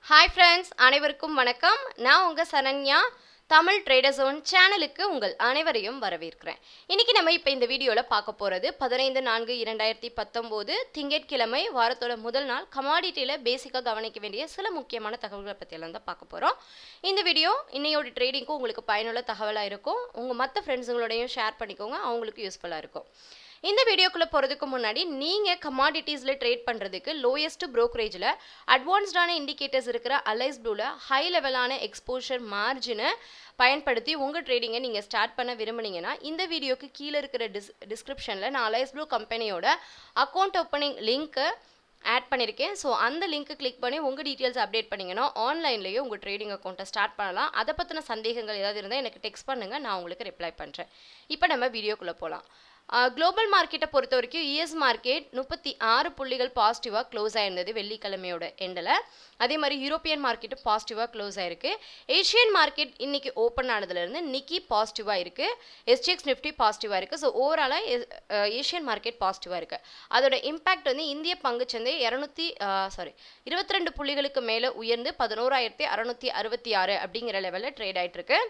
hi friends அனைவருக்கும் வணக்கம் நான் உங்கள் சரண்யா தமிழ் ட்ரேடர் ஜோன் சேனலுக்கு உங்கள் அனைவரையும் வரவேற்கிறேன் இன்னைக்கு நம்ம இப்போ இந்த வீடியோவில் பார்க்க போகிறது பதினைந்து நான்கு இரண்டாயிரத்தி பத்தொம்போது திங்கட்கிழமை வாரத்தோட முதல் நாள் கமாடிட்டியில் பேசிக்காக கவனிக்க வேண்டிய சில முக்கியமான தகவல்களை பற்றியெல்லாம் தான் பார்க்க போகிறோம் இந்த வீடியோ இன்னையோட ட்ரேடிங்க்கும் உங்களுக்கு பயனுள்ள தகவலாக இருக்கும் உங்கள் மற்ற ஃப்ரெண்ட்ஸுங்களோடையும் ஷேர் பண்ணிக்கோங்க அவங்களுக்கு யூஸ்ஃபுல்லாக இருக்கும் இந்த வீடியோக்குள்ளே போகிறதுக்கு முன்னாடி நீங்கள் கமாடிட்டிஸில் ட்ரேட் பண்ணுறதுக்கு லோயஸ்ட் ப்ரோக்கரேஜில் அட்வான்ஸ்டான இண்டிகேட்டர்ஸ் இருக்கிற அலைஸ் ப்ளூவில் ஹை லெவலான எக்ஸ்போஷர் மார்ஜினை பயன்படுத்தி உங்கள் ட்ரேடிங்கை நீங்கள் ஸ்டார்ட் பண்ண விரும்புனீங்கன்னா இந்த வீடியோக்கு கீழே இருக்கிற டிஸ் டிஸ்கிரிப்ஷனில் நான் அலைஸ் ப்ளூ கம்பெனியோட அக்கௌண்ட் ஓப்பனிங் லிங்க்கு ஆட் பண்ணியிருக்கேன் ஸோ அந்த லிங்க்கை கிளிக் பண்ணி உங்கள் டீட்டெயில்ஸ் அப்டேட் பண்ணிங்கன்னா ஆன்லைன்லேயே உங்கள் ட்ரேடிங் அக்கௌண்ட்டை ஸ்டார்ட் பண்ணலாம் அதை பற்றின சந்தேகங்கள் ஏதாவது இருந்தால் எனக்கு டெக்ஸ்ட் பண்ணுங்கள் நான் உங்களுக்கு ரிப்ளை பண்ணுறேன் இப்போ நம்ம வீடியோக்குள்ளே போகலாம் குளோபல் மார்க்கெட்டை பொறுத்த வரைக்கும் யூஎஸ் மார்க்கெட் முப்பத்தி ஆறு புள்ளிகள் பாசிட்டிவாக க்ளோஸ் ஆயிருந்தது வெள்ளிக்கிழமையோட எண்டில் அதே மாதிரி யூரோப்பியன் மார்க்கெட்டும் பாசிட்டிவாக க்ளோஸ் ஆயிருக்கு ஏஷியன் மார்க்கெட் இன்னைக்கு ஓப்பன் ஆனதுலேருந்து நிக்கி பாசிட்டிவாக இருக்குது எஸ்டிஎக்ஸ் நிஃப்டி பாசிட்டிவாக இருக்குது ஸோ ஓவராலாக ஏஷியன் மார்க்கெட் பாசிட்டிவாக இருக்குது அதோட இம்பாக்ட் வந்து இந்திய பங்குச்சந்தை இரநூத்தி சாரி இருபத்தி ரெண்டு புள்ளிகளுக்கு மேலே உயர்ந்து பதினோராயிரத்தி அறநூற்றி அறுபத்தி ஆறு அப்படிங்கிற லெவலில் ட்ரேட் ஆகிட்டு இருக்கு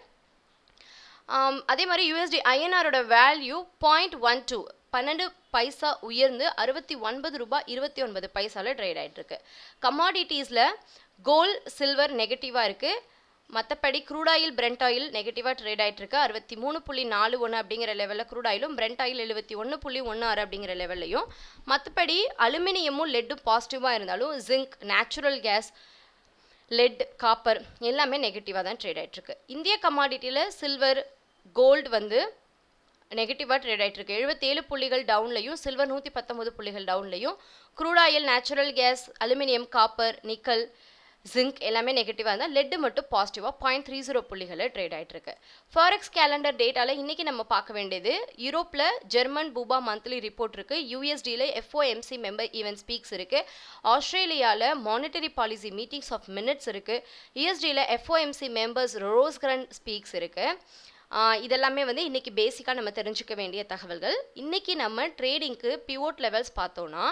அதே மாதிரி யூஎஸ்டி ஐஎன்ஆரோட வேல்யூ பாயிண்ட் ஒன் டூ பன்னெண்டு பைசா உயர்ந்து அறுபத்தி ஒன்பது ரூபாய் இருபத்தி ஒன்பது பைசாவில் ட்ரேட் ஆகிட்டுருக்கு கமாடிட்டிஸில் கோல்ட் சில்வர் நெகட்டிவாக இருக்குது மற்றபடி க்ரூட் ஆயில் பிரெண்ட் ஆயில் நெகட்டிவாக ட்ரேட் ஆகிட்டு இருக்கு அறுபத்தி மூணு புள்ளி நாலு ஒன்று அப்படிங்கிற லெவலில் க்ரூட் ஆயிலும் பிரெண்ட் ஆயில் எழுபத்தி ஒன்று புள்ளி ஒன்று ஆறு அப்படிங்கிற லெவல்லையும் மற்றபடி அலுமினியமும் லெட்டும் பாசிட்டிவாக இருந்தாலும் zinc natural gas lead copper எல்லாமே நெகட்டிவாக தான் ட்ரேட் ஆகிட்டுருக்கு இந்திய கமாடிட்டியில் சில்வர் கோல்டு வந்து நெகட்டிவாக ட்ரேட் ஆகிட்டுருக்கு எழுபத்தேழு புள்ளிகள் டவுன்லையும் சில்வர் நூற்றி பத்தொம்பது புள்ளிகள் டவுன்லையும் crude oil natural gas aluminium copper nickel zinc எல்லாமே நெகட்டிவாக இருந்தால் லெட்டு மட்டும் பாசிட்டிவாக பாயிண்ட் த்ரீ ஜீரோ புள்ளிகளில் ட்ரேட் ஆகிட்டுருக்கு ஃபாரெக்ஸ் கேலண்டர் டேட்டாவில் இன்றைக்கி நம்ம பார்க்க வேண்டியது யூரோப்பில் ஜெர்மன் பூபா மந்த்லி ரிப்போர்ட் இருக்குது யூஎஸ்டியில் எஃப்ஓஎம்சி மெம்பர் ஈவென்ட் ஸ்பீக்ஸ் இருக்குது ஆஸ்திரேலியாவில் monetary policy meetings of minutes இருக்குது யூஎஸ்டியில் எஃப்ஓஎம்சி மெம்பர்ஸ் ரோஸ்கிரன் ஸ்பீக்ஸ் இருக்குது இதெல்லாமே வந்து இன்றைக்கி பேசிக்காக நம்ம தெரிஞ்சுக்க வேண்டிய தகவல்கள் இன்றைக்கி நம்ம ட்ரேடிங்க்கு பிவோட் லெவல்ஸ் பார்த்தோன்னா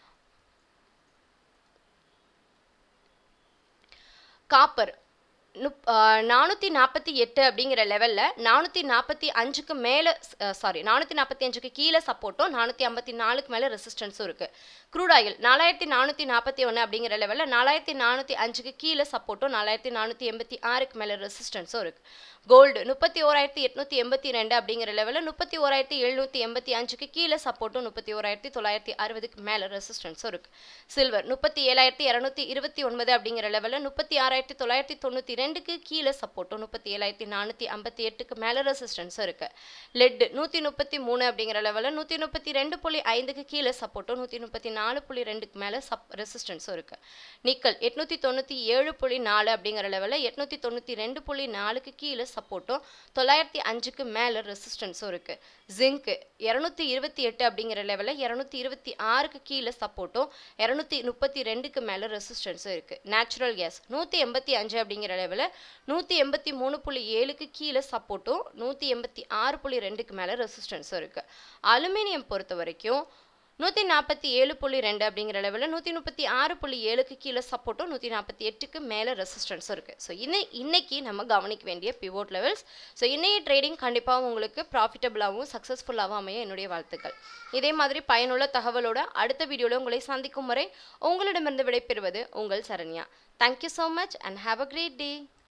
காப்பர் நுப் நானூற்றி நாற்பத்தி எட்டு அப்படிங்கிற லெவலில் நானூற்றி நாற்பத்தி அஞ்சுக்கு மேலே சாரி நானூற்றி நாற்பத்தி அஞ்சுக்கு கீழே சப்போர்ட்டும் நானூற்றி ஐம்பத்தி நாலுக்கு மேலே ரெசிஸ்டன்ஸும் இருக்குது க்ரூட் ஆயில் நாலாயிரத்தி நானூற்றி நாற்பத்தி ஒன்று அப்படிங்கிற லெவலில் நாலாயிரத்தி நானூற்றி அஞ்சுக்கு கீழே சப்போர்ட்டும் நாலாயிரத்தி நானூற்றி எண்பத்தி ஆறுக்கு மேலே ரெசிஸ்டன்ஸும் இருக்குது கோல்டு முப்பத்தி ஓராயிரத்தி எட்நூற்றி எண்பத்தி ரெண்டு அப்படிங்கிற லெவலில் முப்பத்தி ஓராயிரத்தி எழுநூற்றி எண்பத்தி அஞ்சுக்கு கீழே சப்போர்ட்டும் முப்பத்தி ஓராயிரத்தி தொள்ளாயிரத்தி அறுபதுக்கு மேலே ரெசிஸ்டன்ஸும் இருக்குது சில்வர் முப்பத்தி ஏழாயிரத்தி இரநூத்தி இருபத்தி ஒன்பது அப்படிங்கிற லெவலில் முப்பத்தி ஆறாயிரத்தி தொள்ளாயிரத்தி தொண்ணூற்றி ரெண்டுக்கு கீழே சப்போர்ட்டும் முப்பத்தி ஏழாயிரத்தி நானூற்றி ஐம்பத்தி எட்டுக்கு மேலே ரெசிஸ்டன்ஸும் இருக்குது லெட் நூற்றி முப்பத்தி மூணு அப்படிங்கிற லெவலில் நூற்றி முப்பத்தி ரெண்டு புள்ளி ஐந்துக்கு கீழே சப்போர்ட்டும் நூற்றி முப்பத்தி நாலு புள்ளி ரெண்டுக்கு மேலே சப் ரெசிஸ்டன்ஸும் இருக்குது நிக்கல் எட்நூற்றி தொண்ணூற்றி ஏழு புள்ளி நாலு அப்படிங்கிற லெவலில் எட்நூற்றி தொண்ணூற்றி ரெண்டு புள்ளி நாலுக்கு கீழே சப்போர்ட்டும் தொள்ளாயிரத்தி அஞ்சுக்கு மேலே ரெசிஸ்டன்ஸும் இருக்குது ஜிங்க்கு இரநூத்தி இருபத்தி எட்டு அப்படிங்கிற லெவலில் இரநூத்தி இருபத்தி ஆறுக்கு கீழே சப்போர்ட்டும் இரநூத்தி முப்பத்தி ரெண்டுக்கு மேலே ரெசிஸ்டன்ஸும் இருக்குது நேச்சுரல் கேஸ் நூற்றி எண்பத்தி அஞ்சு அப்படிங்கிற லெவலில் நூற்றி எண்பத்தி மூணு புள்ளி ஏழுக்கு கீழே சப்போர்ட்டும் நூற்றி எண்பத்தி ஆறு புள்ளி ரெண்டுக்கு மேலே ரெசிஸ்டன்ஸும் இருக்குது அலுமினியம் பொறுத்த வரைக்கும் நூற்றி நாற்பத்தி ஏழு புள்ளி ரெண்டு அப்படிங்கிற லெவலில் நூற்றி முப்பத்தி ஆறு புள்ளி ஏழுக்கு கீழே சப்போர்ட்டும் நூற்றி நாற்பத்தி எட்டுக்கு மேலே ரெசிஸ்டன்ஸும் இருக்குது ஸோ இன்னை இன்னைக்கு நம்ம கவனிக்க வேண்டிய பிவோட் லெவல்ஸ் ஸோ இன்னைய ட்ரேடிங் கண்டிப்பாக உங்களுக்கு ப்ராஃபிட்டபுளாகவும் சக்ஸஸ்ஃபுல்லாகவும் அமைய என்னுடைய வாழ்த்துக்கள் இதே மாதிரி பயனுள்ள தகவலோட அடுத்த வீடியோவில் உங்களை சந்திக்கும் வரை உங்களிடமிருந்து விடைபெறுவது உங்கள் Saranya thank you so much and have a great day